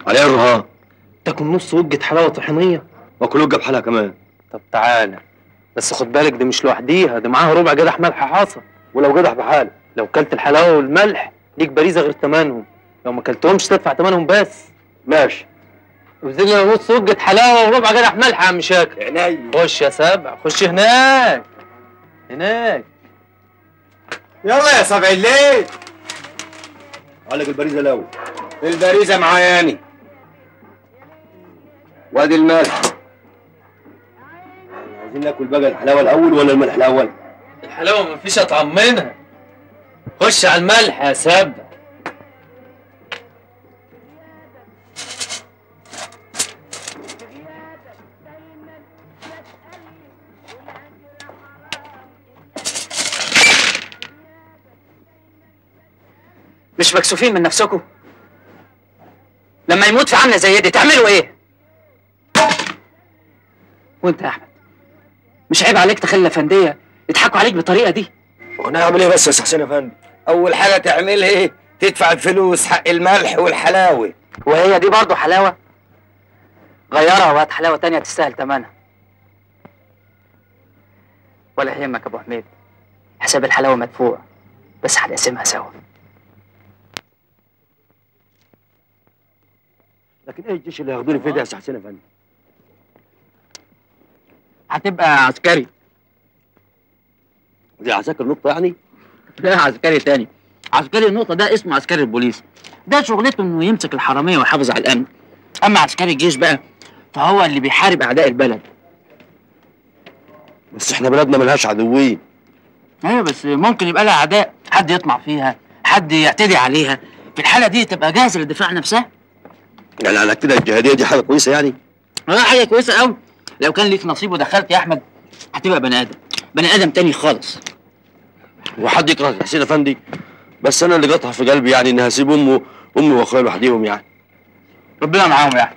عليها الرهان تاكل نص وجة حلاوة طحينية واكل وجه بحالها كمان طب تعالى بس خد بالك دي مش لوحديها دي معاها ربع جدح ملح حاصل ولو جدح بحاله لو كلت الحلاوة والملح ليك باريزة غير تمنهم لو ما كلتهمش تدفع تمنهم بس ماشي وزيد لنا نص وجة حلاوة وربع جدح ملح يا عم شاكر عينيا خش يا سبع خش هناك هناك يلا يا سبع الليل علق البريزه الاول البريزه معاياني وادي الملح عايزين ناكل بقى الحلاوه الاول ولا الملح الاول الحلاوة مفيش أطعم منها خش على الملح يا سبع مش مكسوفين من نفسكم لما يموت في عامله زي دي تعملوا ايه وانت يا احمد مش عيب عليك تخلي الافنديه يضحكوا عليك بالطريقه دي ونعمل ايه بس يا حسين افندي اول حاجه تعملها ايه تدفع الفلوس حق الملح والحلاوه وهي دي برضه حلاوه غيرها وهات حلاوه تانية تستاهل تمنها ولا يهمك يا ابو حميد حساب الحلاوه مدفوع بس هنقسمها سوا لكن ايه الجيش اللي هياخدوني فيه ده يا سي حسين افندي هتبقى عسكري دي عساكر نقطه يعني لا عسكري تاني عسكري النقطة ده اسمه عسكري البوليس ده شغلته انه يمسك الحرامية ويحافظ على الأمن أما عسكري الجيش بقى فهو اللي بيحارب أعداء البلد بس احنا بلدنا ملهاش عدوين أيوة بس ممكن يبقى لها أعداء حد يطمع فيها حد يعتدي عليها في الحالة دي تبقى جاهزة للدفاع عن نفسها يعني على كده الجهاديه دي حاجه كويسه يعني اه حاجة كويسة أوي لو كان ليك نصيب ودخلت يا أحمد هتبقى بني آدم بني آدم تاني خالص وحد يكره حسين افندي بس انا اللي قطع في قلبي يعني اني هسيب امه امي واخويا لوحديهم يعني ربنا معاهم يا أحمد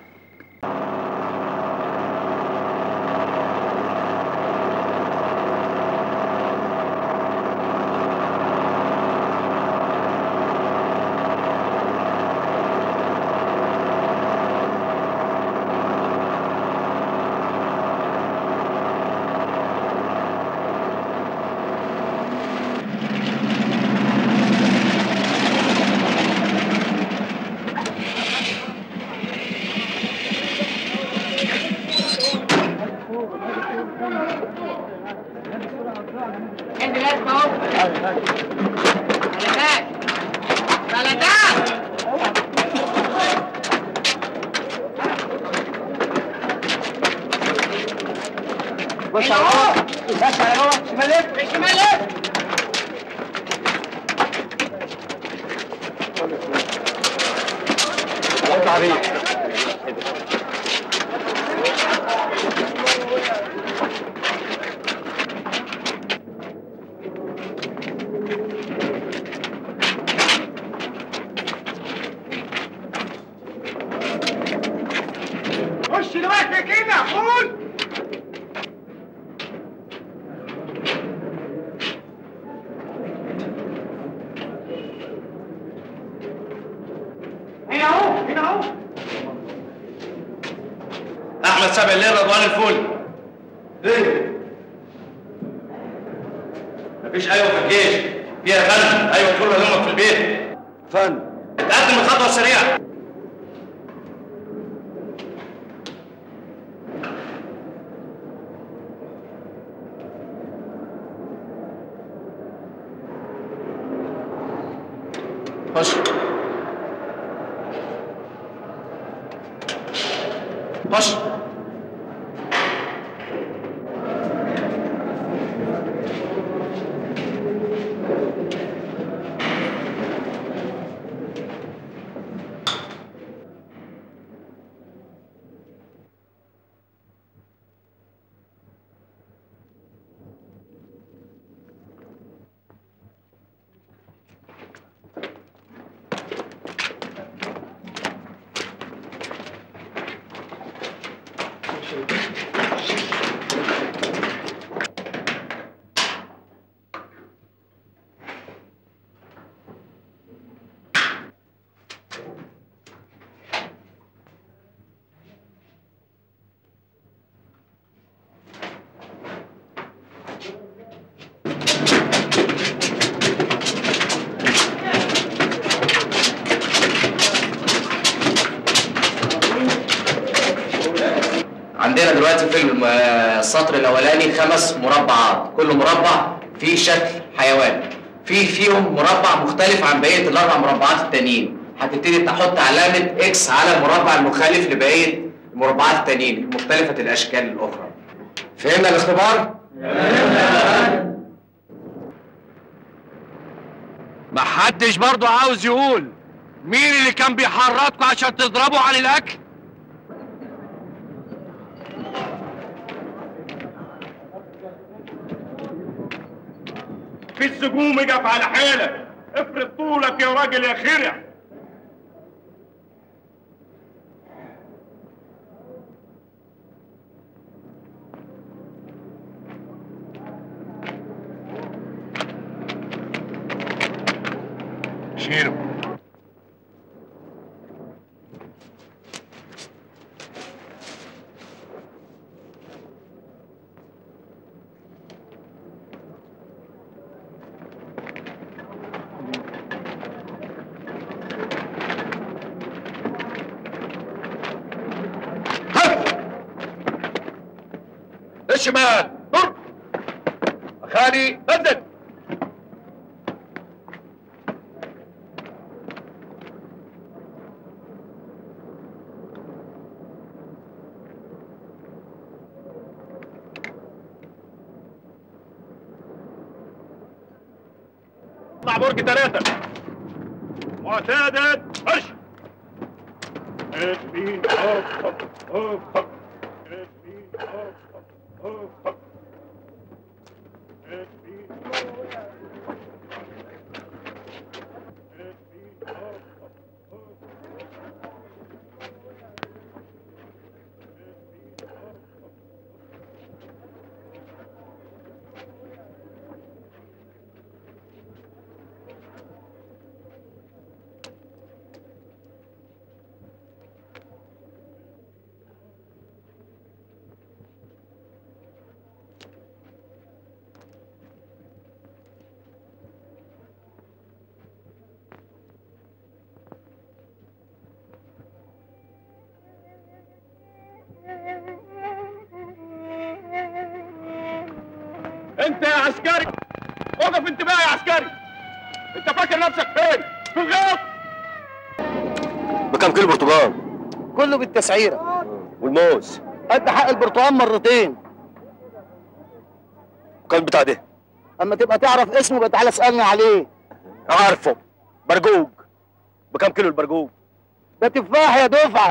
خش دلوقتي كده قول هنا اهو هنا اهو احمد سبع الليل رضوان الفل ايه مفيش ايوه في الجيش فيها فن ايوه كله يهمك في البيت فن اتقدم الخطوه السريعه خش خش عندنا دلوقتي في الم- آه، السطر الاولاني خمس مربعات كل مربع فيه شكل حيوان في فيهم مربع مختلف عن بقيه الاربع مربعات التانيين هتبتدي تحط علامه اكس على المربع المخالف لبقيه المربعات التانيين مختلفه الاشكال الاخرى فهمنا الاختبار محدش برضه عاوز يقول مين اللي كان بيحرضكم عشان تضربوا عن الاكل في السجوم اقف على حيلك افرض طولك يا راجل يا خرع شيله الشمال ضرب خالي بدل اطلع برج ثلاثة معتادة مرش اسمين اوف اوف اوف اسمين اوف اوف اوف اسمين اسمين اوف اوف انت يا عسكري وقف انتباه يا عسكري انت فاكر نفسك فين في الغيط بكام كيلو برتقال كله بالتسعيره والموز قد حق البرتقال مرتين كان بتاع ده اما تبقى تعرف اسمه بقى تعالى اسالني عليه عارفه برجوج بكام كيلو البرجوج ده تفاح يا دفعه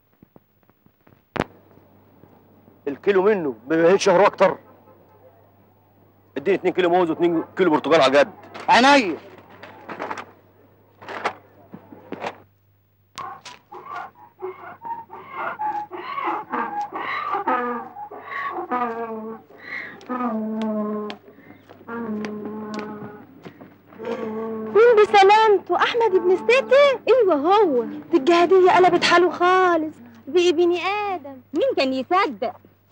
الكيلو منه ما يهيش شهر اكتر اديني 2 كيلو موز و2 كيلو برتقال على جد عينيا مين بسلامته احمد ابن ستي ايوه هو دي الجهاديه قلبت حاله خالص بقي بني ادم مين كان يصدق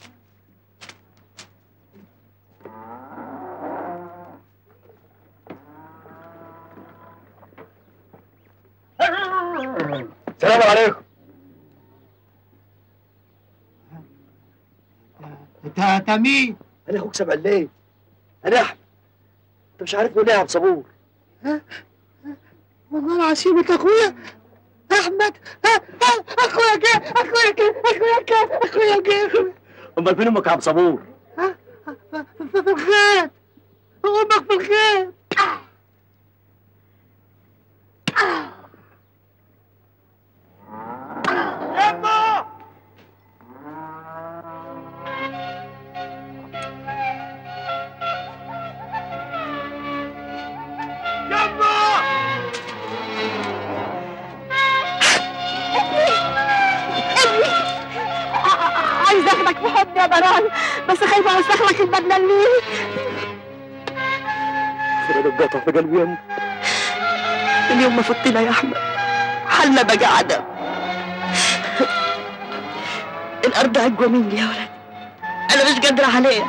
سلام عليكم انت انت مين؟ انا اخوك سبع الليل انا احمد انت مش عارفني ليه يا عبد صبور والله العظيم انت اخويا احمد ها- ها، اخويا جه اخويا جه اخويا جه اخويا جه امال فين امك يا عبد صبور في في الخير امك في الخير يلا يلا عايز اخدك في حضني يا ضران بس خايفه اوسخ لك البدله اللي فرد القطع في قلبي يا اليوم ما فتنا يا احمد حالنا بقى عدم الارض اقوى مني يا ولد انا مش قادره عليها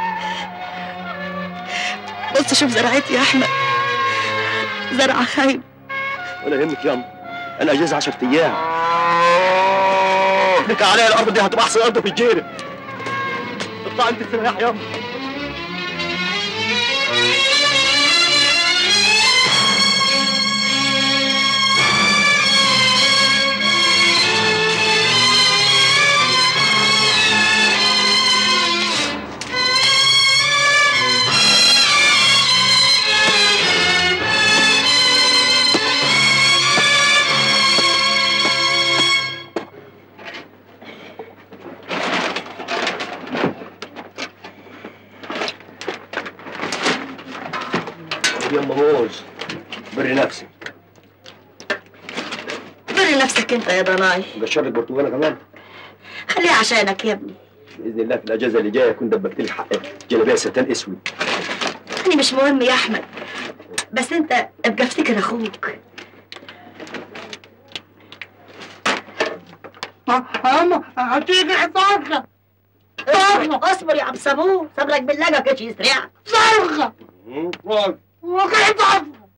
بص شوف زرعتي يا احمد زرعه خايب ولا يهمك يا أم. انا اجازه 10 ايام لك عليا الارض دي هتبقى احسن ارض في الجيرة اطلع انت السلاح يا يا موز بري نفسك بري نفسك انت يا ضناي قشر لك برتقاله كمان خليها عشانك يا ابني باذن الله في الاجازه اللي جايه اكون دبكت لك حق جلابيه ستان اسود يعني مش مهم يا احمد بس انت ابقى افتكر اخوك اما هتيجي صرخه صرخه اصبر يا عم صابون صبرك بالله ما كانش يسرع صرخه وكيف صرخه